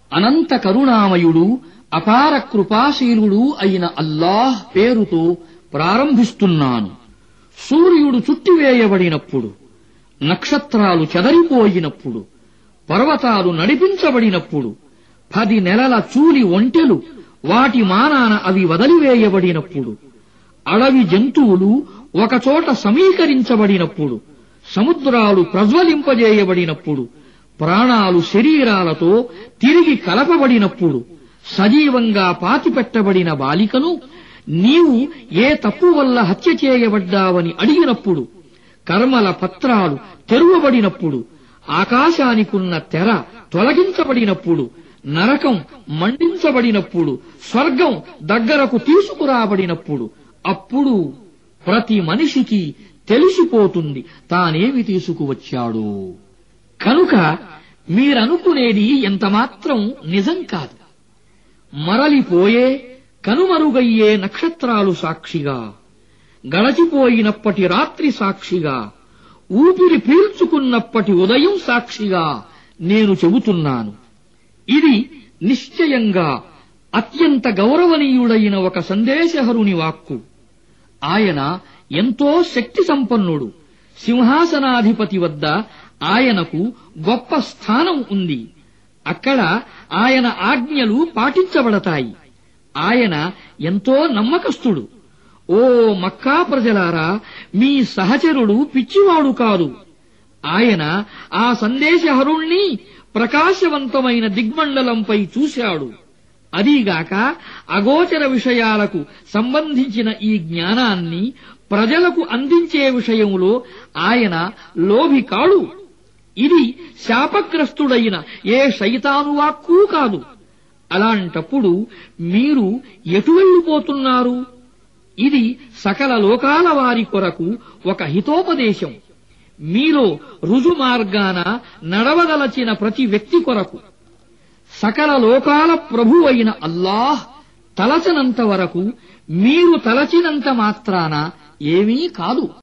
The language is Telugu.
అనంత కరుణామయుడు అపార కృపాశీలుడు అయిన అల్లాహ్ పేరుతో ప్రారంభిస్తున్నాను సూర్యుడు చుట్టివేయబడినప్పుడు నక్షత్రాలు చెదరిపోయినప్పుడు పర్వతాలు నడిపించబడినప్పుడు పది నెలల చూలి ఒంటెలు వాటి మానాన అవి వదిలివేయబడినప్పుడు అడవి జంతువులు ఒకచోట సమీకరించబడినప్పుడు సముద్రాలు ప్రజ్వలింపజేయబడినప్పుడు ప్రాణాలు శరీరాలతో తిరిగి కలపబడినప్పుడు సజీవంగా పాతిపెట్టబడిన బాలికను నీవు ఏ తప్పు వల్ల హత్య చేయబడ్డావని అడిగినప్పుడు కర్మల పత్రాలు తెరువబడినప్పుడు ఆకాశానికున్న తెర తొలగించబడినప్పుడు నరకం మండించబడినప్పుడు స్వర్గం దగ్గరకు తీసుకురాబడినప్పుడు అప్పుడు ప్రతి మనిషికి తెలిసిపోతుంది తానేమి తీసుకువచ్చాడో కనుక మీరనుకునేది ఎంతమాత్రం నిజం కాదు మరలిపోయే కనుమరుగయ్యే నక్షత్రాలు సాక్షిగా గడచిపోయినప్పటి రాత్రి సాక్షిగా ఊపిరి పీల్చుకున్నప్పటి ఉదయం సాక్షిగా నేను చెబుతున్నాను ఇది నిశ్చయంగా అత్యంత గౌరవనీయుడైన ఒక సందేశహరుని వాక్కు ఆయన ఎంతో శక్తి సంపన్నుడు సింహాసనాధిపతి వద్ద ఆయనకు గొప్ప స్థానం ఉంది అక్కడ ఆయన ఆజ్ఞలు పాటించబడతాయి ఆయన ఎంతో నమ్మకస్తుడు ఓ మక్కా ప్రజలారా మీ సహచరుడు పిచ్చివాడు కాదు ఆయన ఆ సందేశహరుణ్ణి ప్రకాశవంతమైన దిగ్మండలంపై చూశాడు అదీగాక అగోచర విషయాలకు సంబంధించిన ఈ జ్ఞానాన్ని ప్రజలకు అందించే విషయంలో ఆయన లోభి కాడు ఇది శాపగ్రస్తుడైన ఏ శైతానువాక్కూ కాదు అలాంటప్పుడు మీరు ఎటు వెళ్ళిపోతున్నారు ఇది సకల లోకాల వారి కొరకు ఒక హితోపదేశం మీలో రుజుమార్గాన నడవదలచిన ప్రతి వ్యక్తి కొరకు సకల లోకాల ప్రభువైన అల్లాహ్ తలచనంత వరకు మీరు తలచినంత మాత్రాన ఏమీ కాదు